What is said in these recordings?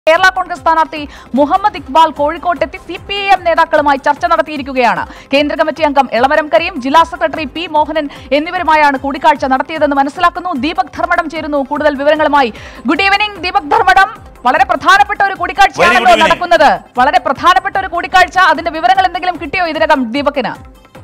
Kerala Congress സ്ഥാനാർത്ഥി മുഹമ്മദ് ഇക്ബാൽ കോഴിക്കോട്ടെത്തി C P I M നേതാക്കളുമായി ചർച്ച നടത്തിയിരിക്കുകയാണ് കേന്ദ്ര കമ്മിറ്റി അംഗം എളമരം കരീം ജില്ലാ സെക്രട്ടറി പി മോഹനൻ എന്നിവരുമായാണ് കൂടിക്കാഴ്ച നടത്തിയതെന്ന് മനസ്സിലാക്കുന്നു ദീപക് ധർമ്മടം ചേരുന്നു കൂടുതൽ വിവരങ്ങളുമായി ഗുഡ് ഈവനിംഗ് ദീപക് ധർമ്മടം വളരെ പ്രധാനപ്പെട്ട ഒരു കൂടിക്കാഴ്ചയാണല്ലോ evening. നടക്കുന്നത് വളരെ പ്രധാനപ്പെട്ട ഒരു കൂടിക്കാഴ്ച അതിന്റെ വിവരങ്ങൾ എന്തെങ്കിലും കിട്ടിയോ ഇതിനകം ദീപകിന്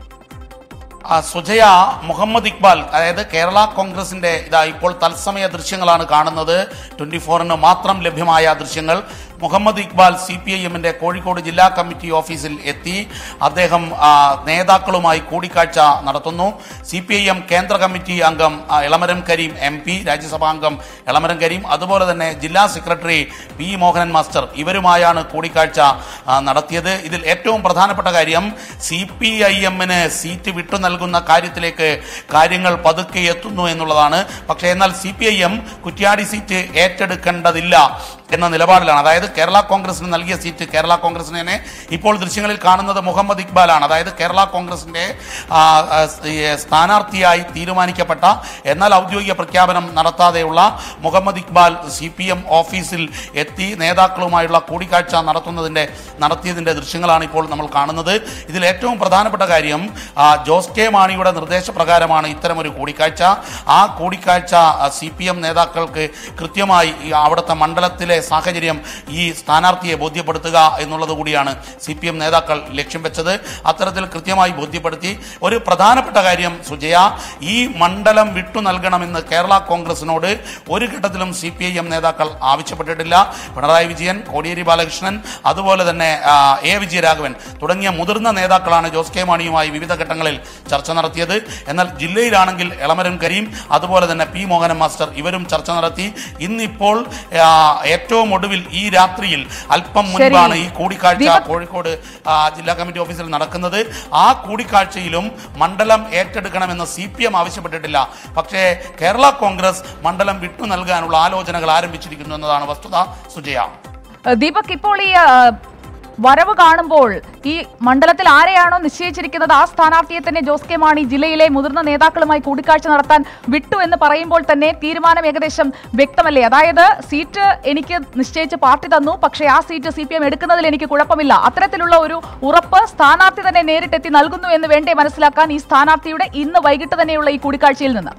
ആ, സുജയ മുഹമ്മദ് ഇക്ബാൽ അതായത് കേരള കോൺഗ്രസിന്റെ ഇതാ ഇപ്പോൾ തത്സമയ ദൃശ്യങ്ങളാണ് കാണുന്നത് ട്വന്റി ഫോറിന് മാത്രം ലഭ്യമായ ദൃശ്യങ്ങൾ Muhammad Iqbal C P I എമ്മിന്റെ കോഴിക്കോട് ജില്ലാ കമ്മിറ്റി ഓഫീസിൽ എത്തി അദ്ദേഹം ആ, നേതാക്കളുമായി കൂടിക്കാഴ്ച നടത്തുന്നു സി പി ഐ എം കേന്ദ്ര കമ്മിറ്റി അംഗം ആ, എളമരം കരീം എം പി രാജ്യസഭാ അംഗം എളമരം കരീം അതുപോലെ തന്നെ ജില്ലാ സെക്രട്ടറി പി മോഹനൻ മാസ്റ്റർ ഇവരുമായാണ് കൂടിക്കാഴ്ച ആ, നടത്തിയത് ഇതിൽ ഏറ്റവും പ്രധാനപ്പെട്ട കാര്യം സി പി ഐ എമ്മിന് സീറ്റ് വിട്ടു നൽകുന്ന കാര്യത്തിലേക്ക് കാര്യങ്ങൾ പതുക്കെ എത്തുന്നു എന്നുള്ളതാണ് പക്ഷേ എന്നാൽ C P I M Kuttiyadi seat ഏറ്റെടുക്കേണ്ടതില്ല എന്ന നിലപാടിലാണ് അതായത് കേരള കോൺഗ്രസിന് നൽകിയ സീറ്റ് കേരള കോൺഗ്രസിന് തന്നെ ഇപ്പോൾ ദൃശ്യങ്ങളിൽ കാണുന്നത് മുഹമ്മദ് ഇക്ബാലാണ് അതായത് കേരള കോൺഗ്രസിന്റെ ആ, ആ, ഈ, സ്ഥാനാർത്ഥിയായി തീരുമാനിക്കപ്പെട്ട എന്നാൽ ഔദ്യോഗിക പ്രഖ്യാപനം നടത്താതെയുള്ള Muhammad Iqbal C P M ഓഫീസിൽ എത്തി നേതാക്കളുമായുള്ള കൂടിക്കാഴ്ച നടത്തുന്നതിന്റെ നടത്തിയതിന്റെ ദൃശ്യങ്ങളാണ് ഇപ്പോൾ നമ്മൾ കാണുന്നത് ഇതിൽ ഏറ്റവും പ്രധാനപ്പെട്ട കാര്യം ആ, ജോസ് കെ മാണിയുടെ നിർദ്ദേശപ്രകാരമാണ് ഇത്തരമൊരു കൂടിക്കാഴ്ച ആ കൂടിക്കാഴ്ച സി പി എം നേതാക്കൾക്ക് കൃത്യമായി ഈ അവിടുത്തെ മണ്ഡലത്തിലെ സാഹചര്യം ഈ സ്ഥാനാർത്ഥിയെ ബോധ്യപ്പെടുത്തുക എന്നുള്ളത് കൂടിയാണ് സി പി എം നേതാക്കൾ ലക്ഷ്യം വെച്ചത് അത്തരത്തിൽ കൃത്യമായി ബോധ്യപ്പെടുത്തി ഒരു പ്രധാനപ്പെട്ട കാര്യം സുജയ ഈ മണ്ഡലം വിട്ടു നൽകണമെന്ന് കേരള കോൺഗ്രസിനോട് ഒരു ഘട്ടത്തിലും സി പി ഐ എം നേതാക്കൾ ആവശ്യപ്പെട്ടിട്ടില്ല പിണറായി വിജയൻ കോടിയേരി ബാലകൃഷ്ണൻ അതുപോലെ തന്നെ ആ, എ വിജയരാഘവൻ തുടങ്ങിയ മുതിർന്ന നേതാക്കളാണ് ജോസ് കെ മാണിയുമായി വിവിധ ഘട്ടങ്ങളിൽ ചർച്ച നടത്തിയത് എന്നാൽ ജില്ലയിലാണെങ്കിൽ എളമരം കരീം അതുപോലെ തന്നെ പി മോഹനൻ മാസ്റ്റർ ഇവരും ചർച്ച നടത്തി ഇന്നിപ്പോൾ ആ, ഏറ്റവും ഒടുവിൽ ഈ രാത്രിയിൽ അല്പം മുൻപാണ് ഈ കൂടിക്കാഴ്ച ദീപക്- കോഴിക്കോട് ആ, ജില്ലാ കമ്മിറ്റി ഓഫീസിൽ നടക്കുന്നത് ആ കൂടിക്കാഴ്ചയിലും മണ്ഡലം ഏറ്റെടുക്കണമെന്ന് സി പി എം ആവശ്യപ്പെട്ടിട്ടില്ല പക്ഷേ കേരള കോൺഗ്രസ് മണ്ഡലം വിട്ടു നൽകാനുള്ള ആലോചനകൾ ആരംഭിച്ചിരിക്കുന്നു എന്നതാണ് വസ്തുത സുജയ ഏഹ് ദീപക് ഇപ്പോൾ ഈ ഏഹ്, വരവ് കാണുമ്പോൾ ഈ മണ്ഡലത്തിൽ ആരെയാണോ നിശ്ചയിച്ചിരിക്കുന്നത് ആ സ്ഥാനാർത്ഥിയെ തന്നെ ജോസ് കെ മാണി ജില്ലയിലെ മുതിർന്ന നേതാക്കളുമായി കൂടിക്കാഴ്ച നടത്താൻ വിട്ടു എന്ന് പറയുമ്പോൾ തന്നെ തീരുമാനം ഏകദേശം വ്യക്തമല്ലേ അതായത് സീറ്റ് എനിക്ക് നിശ്ചയിച്ച് പാർട്ടി തന്നു പക്ഷേ ആ സീറ്റ് സി പി എം എടുക്കുന്നതിൽ എനിക്ക് കുഴപ്പമില്ല അത്തരത്തിലുള്ള ഒരു ഉറപ്പ് സ്ഥാനാർത്ഥി തന്നെ നേരിട്ടെത്തി നൽകുന്നു എന്ന് വേണ്ടേ മനസ്സിലാക്കാൻ ഈ സ്ഥാനാർത്ഥിയുടെ ഇന്ന് വൈകിട്ട് തന്നെയുള്ള ഈ കൂടിക്കാഴ്ചയിൽ നിന്ന്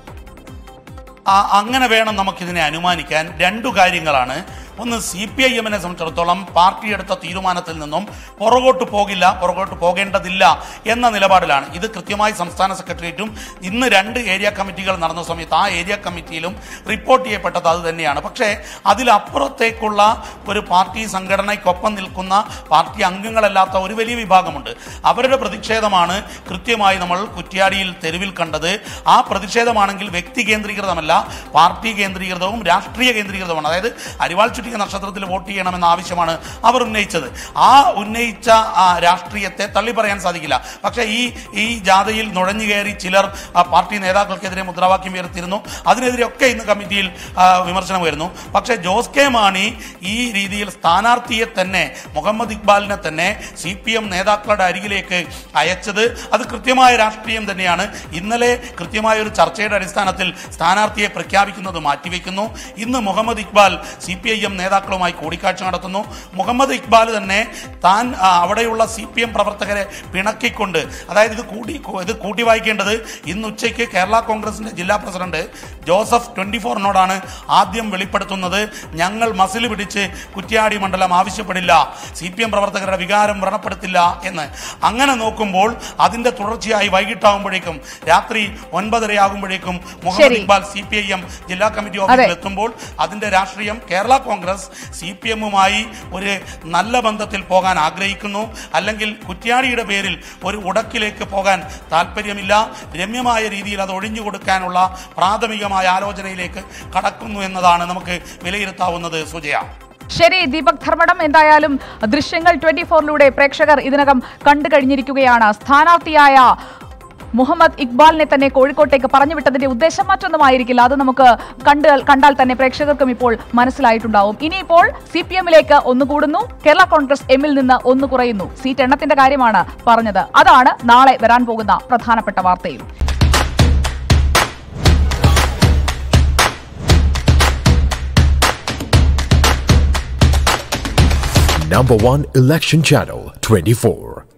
ആ, അങ്ങനെ വേണം നമുക്കിതിനെ അനുമാനിക്കാൻ രണ്ടു കാര്യങ്ങളാണ് ഒന്ന് സി പി ഐ എമ്മിനെ സംബന്ധിച്ചിടത്തോളം പാർട്ടി എടുത്ത തീരുമാനത്തിൽ നിന്നും പുറകോട്ട് പോകില്ല പുറകോട്ട് പോകേണ്ടതില്ല എന്ന നിലപാടിലാണ് ഇത് കൃത്യമായി സംസ്ഥാന സെക്രട്ടേറിയറ്റും ഇന്ന് രണ്ട് ഏരിയ കമ്മിറ്റികൾ നടന്ന സമയത്ത് ആ ഏരിയ കമ്മിറ്റിയിലും റിപ്പോർട്ട് ചെയ്യപ്പെട്ടത് അത് തന്നെയാണ് പക്ഷേ അതിലപ്പുറത്തേക്കുള്ള ഒരു പാർട്ടി സംഘടനയ്ക്കൊപ്പം നിൽക്കുന്ന പാർട്ടി അംഗങ്ങളല്ലാത്ത ഒരു വലിയ വിഭാഗമുണ്ട് അവരുടെ പ്രതിഷേധമാണ് കൃത്യമായി നമ്മൾ കുറ്റ്യാടിയിൽ തെരുവിൽ കണ്ടത് ആ പ്രതിഷേധമാണെങ്കിൽ വ്യക്തി കേന്ദ്രീകൃതമല്ല പാർട്ടി കേന്ദ്രീകൃതവും രാഷ്ട്രീയ കേന്ദ്രീകൃതവുമാണ് അതായത് അരിവാൾ ചുറ്റിക നക്ഷത്രത്തിൽ വോട്ട് ചെയ്യണമെന്ന ആവശ്യമാണ് അവർ ഉന്നയിച്ചത് ആ ഉന്നയിച്ച ആ, രാഷ്ട്രീയത്തെ തള്ളി പറയാൻ സാധിക്കില്ല പക്ഷേ ഈ ഈ ജാഥയിൽ നുഴഞ്ഞു കയറി ചിലർ ആ, പാർട്ടി നേതാക്കൾക്കെതിരെ മുദ്രാവാക്യം ഉയർത്തിയിരുന്നു അതിനെതിരെയൊക്കെ ഇന്ന് കമ്മിറ്റിയിൽ ആ, വിമർശനം വരുന്നു പക്ഷേ ജോസ് കെ മാണി ഈ രീതിയിൽ സ്ഥാനാർത്ഥിയെ തന്നെ മുഹമ്മദ് ഇക്ബാലിനെ തന്നെ സി പി എം നേതാക്കളുടെ അരികിലേക്ക് അയച്ചത് അത് കൃത്യമായ രാഷ്ട്രീയം തന്നെയാണ് ഇന്നലെ കൃത്യമായ ഒരു ചർച്ചയുടെ അടിസ്ഥാനത്തിൽ സ്ഥാനാർത്ഥിയെ പ്രഖ്യാപിക്കുന്നത് മാറ്റിവെക്കുന്നു ഇന്ന് Muhammad Iqbal C P I M നേതാക്കളുമായി കൂടിക്കാഴ്ച നടത്തുന്നു മുഹമ്മദ് ഇക്ബാൽ തന്നെ താൻ ആ, അവിടെയുള്ള സി പി എം പ്രവർത്തകരെ പിണക്കിക്കൊണ്ട് അതായത് ഇത് കൂട്ടി ഇത് കൂട്ടി വായിക്കേണ്ടത് ഇന്ന് ഉച്ചയ്ക്ക് കേരള കോൺഗ്രസിന്റെ ജില്ലാ പ്രസിഡന്റ് ജോസഫ് ട്വന്റി ഫോറിനോടാണ് ആദ്യം വെളിപ്പെടുത്തുന്നത് ഞങ്ങൾ മസിൽ പിടിച്ച് കുറ്റ്യാടി മണ്ഡലം ആവശ്യപ്പെടില്ല സി പി എം പ്രവർത്തകരുടെ വികാരം വ്രണപ്പെടുത്തില്ല എന്ന് അങ്ങനെ നോക്കുമ്പോൾ അതിന്റെ തുടർച്ചയായി വൈകിട്ടാകുമ്പോഴേക്കും രാത്രി ഒൻപതരയാകുമ്പോഴേക്കും മുഹമ്മദ് ശരി. Iqbal C P I M ജില്ലാ കമ്മിറ്റി ഓഫീസിൽ എത്തുമ്പോൾ അതിന്റെ രാഷ്ട്രീയം കേരള കോൺഗ്രസ് സി പി എമ്മുമായി ഒരു നല്ല ബന്ധത്തിൽ പോകാൻ ആഗ്രഹിക്കുന്നു അല്ലെങ്കിൽ കുറ്റ്യാടിയുടെ പേരിൽ ഒരു ഉടക്കിലേക്ക് പോകാൻ താല്പര്യമില്ല രമ്യമായ രീതിയിൽ അത് ഒഴിഞ്ഞു കൊടുക്കാനുള്ള പ്രാഥമികമായ ആലോചനയിലേക്ക് കടക്കുന്നു എന്നതാണ് നമുക്ക് വിലയിരുത്താവുന്നത് സുജയ ശരി ദീപക് ധർമ്മടം എന്തായാലും ദൃശ്യങ്ങൾ ട്വന്റി ഫോറിലൂടെ പ്രേക്ഷകർ ഇതിനകം കണ്ടു കഴിഞ്ഞിരിക്കുകയാണ് സ്ഥാനാർത്ഥിയായ മുഹമ്മദ് ഇക്ബാലിനെ തന്നെ കോഴിക്കോട്ടേക്ക് പറഞ്ഞുവിട്ടതിന്റെ ഉദ്ദേശം മറ്റൊന്നുമായിരിക്കില്ല അത് നമുക്ക് കണ്ട് കണ്ടാൽ തന്നെ പ്രേക്ഷകർക്കും ഇപ്പോൾ മനസ്സിലായിട്ടുണ്ടാവും ഇനിയിപ്പോൾ സി പി എമ്മിലേക്ക് ഒന്ന് കൂടുന്നു കേരള കോൺഗ്രസ് എമ്മിൽ നിന്ന് ഒന്ന് കുറയുന്നു സീറ്റ് എണ്ണത്തിന്റെ കാര്യമാണ് പറഞ്ഞത് അതാണ് നാളെ വരാൻ പോകുന്ന പ്രധാനപ്പെട്ട വാർത്തയും Number one election channel 24.